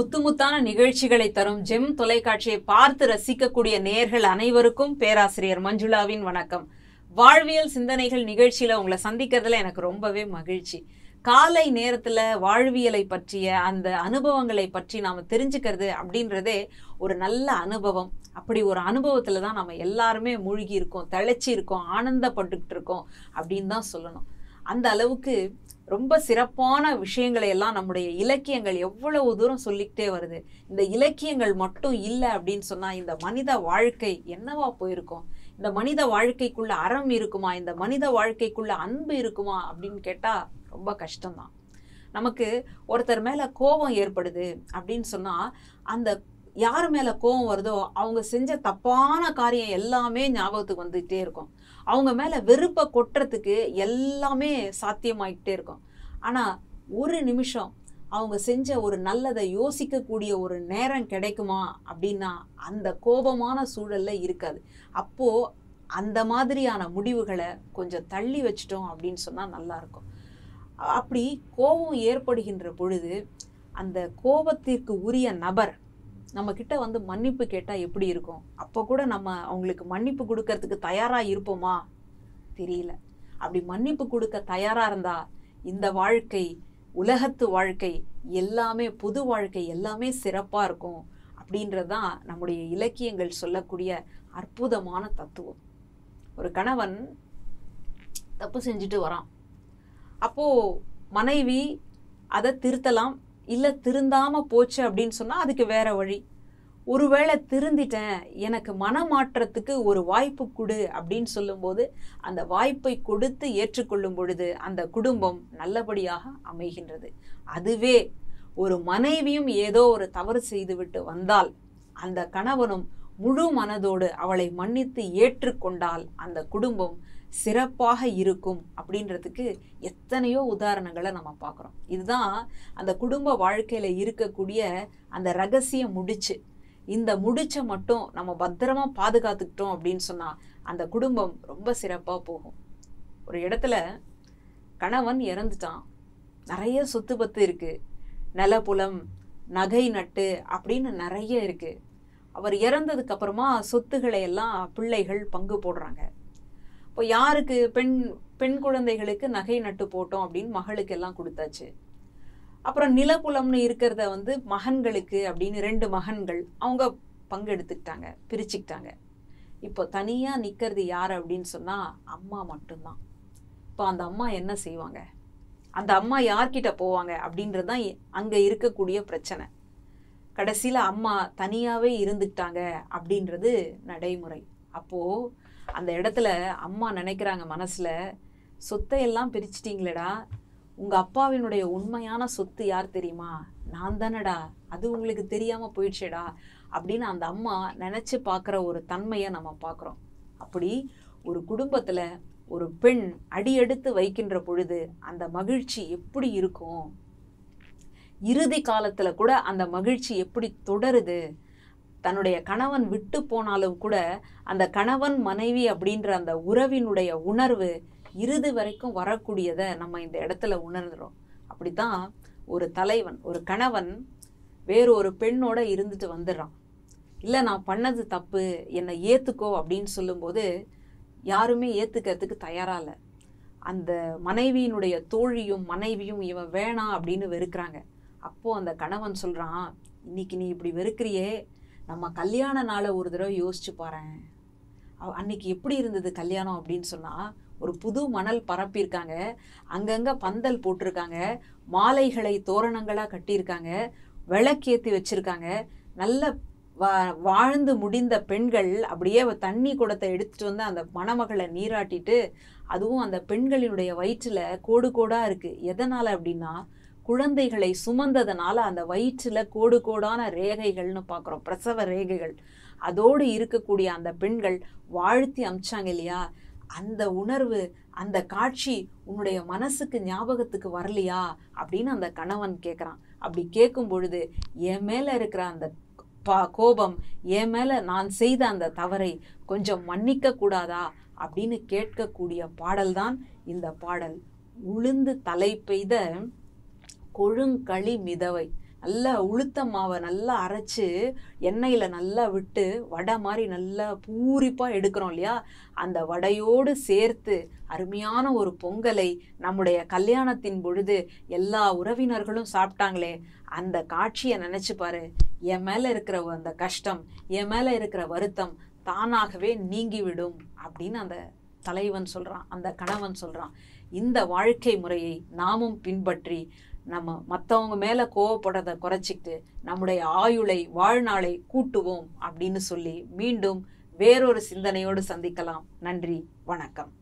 முத்து முத்தான நிகழ்ச்சிகளை தரும் ஜெம் தொலைக்காட்சியை பார்த்து ரசிக்கக்கூடிய நேர்கள் அனைவருக்கும் பேராசிரியர் மஞ்சுளாவின் வணக்கம் வாழ்வியல் சிந்தனைகள் நிகழ்ச்சியில உங்களை சந்திக்கிறதுல எனக்கு ரொம்பவே மகிழ்ச்சி காலை நேரத்துல வாழ்வியலை பற்றிய அந்த அனுபவங்களை பற்றி நாம தெரிஞ்சுக்கிறது அப்படின்றதே ஒரு நல்ல அனுபவம் அப்படி ஒரு அனுபவத்துல தான் நம்ம எல்லாருமே மூழ்கி இருக்கோம் திளைச்சி இருக்கோம் ஆனந்தப்பட்டுக்கிட்டு இருக்கோம் அப்படின்னு தான் சொல்லணும் அந்த அளவுக்கு ரொம்ப சிறப்பான விஷயங்களை எல்லாம் நம்முடைய இலக்கியங்கள் எவ்வளவு தூரம் சொல்லிக்கிட்டே வருது இந்த இலக்கியங்கள் மட்டும் இல்லை அப்படின்னு சொன்னா இந்த மனித வாழ்க்கை என்னவா போயிருக்கும் இந்த மனித வாழ்க்கைக்குள்ள அறம் இருக்குமா இந்த மனித வாழ்க்கைக்குள்ள அன்பு இருக்குமா அப்படின்னு கேட்டா ரொம்ப கஷ்டம்தான் நமக்கு ஒருத்தர் மேல கோபம் ஏற்படுது அப்படின்னு சொன்னா அந்த யார் மேல கோபம் வருதோ அவங்க செஞ்ச தப்பான காரியம் எல்லாமே ஞாபகத்துக்கு வந்துகிட்டே இருக்கும் அவங்க மேல வெறுப்பை கொட்டுறதுக்கு எல்லாமே சாத்தியமாயிட்டே இருக்கும் ஆனா ஒரு நிமிஷம் அவங்க செஞ்ச ஒரு நல்லதை யோசிக்கக்கூடிய ஒரு நேரம் கிடைக்குமா அப்படின்னா அந்த கோபமான சூழல்ல இருக்காது அப்போ அந்த மாதிரியான முடிவுகளை கொஞ்சம் தள்ளி வச்சிட்டோம் அப்படின்னு சொன்னா நல்லா இருக்கும் அப்படி கோபம் ஏற்படுகின்ற பொழுது அந்த கோபத்திற்கு உரிய நபர் நம்ம கிட்ட வந்து மன்னிப்பு கேட்டா எப்படி இருக்கும் அப்போ கூட நம்ம அவங்களுக்கு மன்னிப்பு கொடுக்கறதுக்கு தயாரா இருப்போமா தெரியல அப்படி மன்னிப்பு கொடுக்க தயாரா இருந்தா இந்த வாழ்க்கை உலகத்து வாழ்க்கை எல்லாமே புது வாழ்க்கை எல்லாமே சிறப்பா இருக்கும் அப்படின்றது தான் நம்முடைய இலக்கியங்கள் சொல்லக்கூடிய அற்புதமான தத்துவம் ஒரு கணவன் தப்பு செஞ்சுட்டு வரான் அப்போ மனைவி அதை திருத்தலாம் இல்லை திருந்தாம போச்சு அப்படின்னு சொன்னா அதுக்கு வேற வழி ஒருவேளை திருந்திட்டேன் எனக்கு மனமாற்றத்துக்கு ஒரு வாய்ப்பு கொடு அப்படின்னு சொல்லும்போது அந்த வாய்ப்பை கொடுத்து ஏற்றுக்கொள்ளும் பொழுது அந்த குடும்பம் நல்லபடியாக அமைகின்றது அதுவே ஒரு மனைவியும் ஏதோ ஒரு தவறு செய்துவிட்டு வந்தால் அந்த கணவனும் முழு மனதோடு அவளை மன்னித்து ஏற்றுக்கொண்டால் அந்த குடும்பம் சிறப்பாக இருக்கும் அப்படின்றதுக்கு எத்தனையோ உதாரணங்களை நம்ம பார்க்குறோம் இதுதான் அந்த குடும்ப வாழ்க்கையில இருக்கக்கூடிய அந்த ரகசிய முடிச்சு இந்த முடிச்சை மட்டும் நம்ம பத்திரமா பாதுகாத்துக்கிட்டோம் அப்படின்னு சொன்னா அந்த குடும்பம் ரொம்ப சிறப்பாக போகும் ஒரு இடத்துல கணவன் இறந்துட்டான் நிறைய சொத்து பத்து இருக்கு நிலப்புலம் நகை நட்டு அப்படின்னு நிறைய இருக்கு அவர் இறந்ததுக்கு அப்புறமா சொத்துக்களை எல்லாம் பிள்ளைகள் பங்கு போடுறாங்க இப்போ யாருக்கு பெண் பெண் குழந்தைகளுக்கு நகை நட்டு போட்டோம் அப்படின்னு மகளுக்கு எல்லாம் கொடுத்தாச்சு அப்புறம் நிலப்புலம்னு இருக்கிறத வந்து மகன்களுக்கு அப்படின்னு ரெண்டு மகன்கள் அவங்க பங்கெடுத்துக்கிட்டாங்க பிரிச்சுக்கிட்டாங்க இப்போ தனியாக நிற்கிறது யார் அப்படின்னு சொன்னால் அம்மா மட்டும்தான் இப்போ அந்த அம்மா என்ன செய்வாங்க அந்த அம்மா யார்கிட்ட போவாங்க அப்படின்றது தான் அங்கே இருக்கக்கூடிய பிரச்சனை கடைசியில் அம்மா தனியாகவே இருந்துக்கிட்டாங்க அப்படின்றது நடைமுறை அப்போது அந்த இடத்துல அம்மா நினைக்கிறாங்க மனசில் சொத்தை எல்லாம் பிரிச்சிட்டிங்களேடா உங்கள் அப்பாவினுடைய உண்மையான சொத்து யார் தெரியுமா நான் தானடா அது உங்களுக்கு தெரியாமல் போயிடுச்சேடா அப்படின்னு அந்த அம்மா நினச்சி பார்க்குற ஒரு தன்மையை நம்ம பார்க்குறோம் அப்படி ஒரு குடும்பத்தில் ஒரு பெண் அடியெடுத்து வைக்கின்ற பொழுது அந்த மகிழ்ச்சி எப்படி இருக்கும் இறுதி காலத்தில் கூட அந்த மகிழ்ச்சி எப்படி தொடருது தன்னுடைய கணவன் விட்டு போனாலும் கூட அந்த கணவன் மனைவி அப்படின்ற அந்த உறவினுடைய உணர்வு இறுதி வரைக்கும் வரக்கூடியதை நம்ம இந்த இடத்துல உணர்ந்துடும் அப்படித்தான் ஒரு தலைவன் ஒரு கணவன் வேறு ஒரு பெண்ணோட இருந்துட்டு வந்துடுறான் இல்லை நான் பண்ணது தப்பு என்னை ஏற்றுக்கோ அப்படின்னு சொல்லும்போது யாருமே ஏற்றுக்கிறதுக்கு தயாராக இல்லை அந்த மனைவியினுடைய தோழியும் மனைவியும் இவன் வேணாம் அப்படின்னு வெறுக்கிறாங்க அப்போது அந்த கணவன் சொல்கிறான் இன்னைக்கு நீ இப்படி வெறுக்கிறியே நம்ம கல்யாண நாளை ஒரு தடவை யோசிச்சு பாறேன் அன்னைக்கு எப்படி இருந்தது கல்யாணம் அப்படின்னு சொன்னால் ஒரு புது மணல் பரப்பியிருக்காங்க அங்கங்கே பந்தல் போட்டிருக்காங்க மாலைகளை தோரணங்களாக கட்டியிருக்காங்க விளக்கேற்றி வச்சுருக்காங்க நல்ல வா வாழ்ந்து முடிந்த பெண்கள் அப்படியே தண்ணி குடத்தை எடுத்துகிட்டு வந்து அந்த மணமகளை நீராட்டிட்டு அதுவும் அந்த பெண்களினுடைய வயிற்றில் கோடு கோடாக இருக்குது எதனால் அப்படின்னா குழந்தைகளை சுமந்ததுனால அந்த வயிற்றில் கோடு கோடான ரேகைகள்னு பார்க்குறோம் பிரசவ ரேகைகள் அதோடு இருக்கக்கூடிய அந்த பெண்கள் வாழ்த்தி அமிச்சாங்க இல்லையா அந்த உணர்வு அந்த காட்சி உன்னுடைய மனசுக்கு ஞாபகத்துக்கு வரலையா அப்படின்னு அந்த கணவன் கேட்குறான் அப்படி கேட்கும் பொழுது என் மேலே இருக்கிற அந்த பா கோபம் என் மேலே நான் செய்த அந்த தவறை கொஞ்சம் மன்னிக்க கூடாதா அப்படின்னு கேட்கக்கூடிய பாடல்தான் இந்த பாடல் உளுந்து தலை பெய்த கொழுங்களி மிதவை நல்லா உளுத்த மாவை நல்லா அரைச்சு எண்ணெயில் நல்லா விட்டு வடை மாதிரி நல்லா பூரிப்பாக எடுக்கிறோம் இல்லையா அந்த வடையோடு சேர்த்து அருமையான ஒரு பொங்கலை நம்முடைய கல்யாணத்தின் பொழுது எல்லா உறவினர்களும் சாப்பிட்டாங்களே அந்த காட்சியை நினச்சி பாரு என் மேலே இருக்கிற அந்த கஷ்டம் என் மேலே இருக்கிற வருத்தம் தானாகவே நீங்கிவிடும் அப்படின்னு அந்த தலைவன் சொல்கிறான் அந்த கணவன் சொல்கிறான் இந்த வாழ்க்கை முறையை நாமும் பின்பற்றி நம்ம மற்றவங்க மேலே கோவப்படுறதை குறைச்சிக்கிட்டு நம்முடைய ஆயுளை வாழ்நாளை கூட்டுவோம் அப்படின்னு சொல்லி மீண்டும் வேறொரு சிந்தனையோடு சந்திக்கலாம் நன்றி வணக்கம்